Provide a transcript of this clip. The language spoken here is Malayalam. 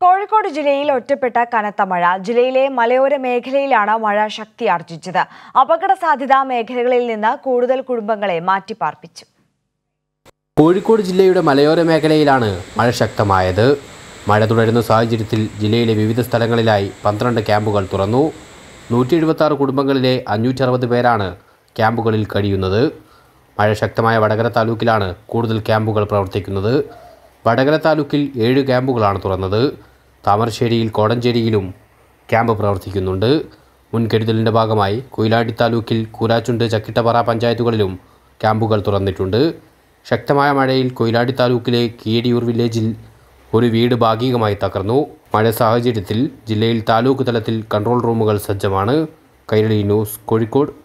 കോഴിക്കോട് ജില്ലയിൽ ഒറ്റപ്പെട്ട കനത്ത മഴ ജില്ലയിലെ മലയോര മേഖലയിലാണ് മഴ ശക്തിയാർജിച്ചത് അപകട സാധ്യതാ മേഖലകളിൽ നിന്ന് കൂടുതൽ കുടുംബങ്ങളെ മാറ്റിപ്പാർപ്പിച്ചു കോഴിക്കോട് ജില്ലയുടെ മലയോര മേഖലയിലാണ് മഴ ശക്തമായത് മഴ തുടരുന്ന സാഹചര്യത്തിൽ ജില്ലയിലെ വിവിധ സ്ഥലങ്ങളിലായി പന്ത്രണ്ട് ക്യാമ്പുകൾ തുറന്നു നൂറ്റി എഴുപത്തി കുടുംബങ്ങളിലെ അഞ്ഞൂറ്റി അറുപത് പേരാണ് ക്യാമ്പുകളിൽ കഴിയുന്നത് മഴ ശക്തമായ വടകര താലൂക്കിലാണ് കൂടുതൽ ക്യാമ്പുകൾ പ്രവർത്തിക്കുന്നത് വടകര താലൂക്കിൽ ഏഴ് ക്യാമ്പുകളാണ് തുറന്നത് താമരശ്ശേരിയിൽ കോടഞ്ചേരിയിലും ക്യാമ്പ് പ്രവർത്തിക്കുന്നുണ്ട് മുൻകരുതലിൻ്റെ ഭാഗമായി കൊയിലാടി താലൂക്കിൽ കൂരാച്ചുണ്ട് ചക്കിട്ടപ്പാറ പഞ്ചായത്തുകളിലും ക്യാമ്പുകൾ തുറന്നിട്ടുണ്ട് ശക്തമായ മഴയിൽ കൊയിലാടി താലൂക്കിലെ കീടിയൂർ വില്ലേജിൽ ഒരു വീട് ഭാഗികമായി തകർന്നു മഴ സാഹചര്യത്തിൽ ജില്ലയിൽ താലൂക്ക് തലത്തിൽ കൺട്രോൾ റൂമുകൾ സജ്ജമാണ് കൈരളി ന്യൂസ് കോഴിക്കോട്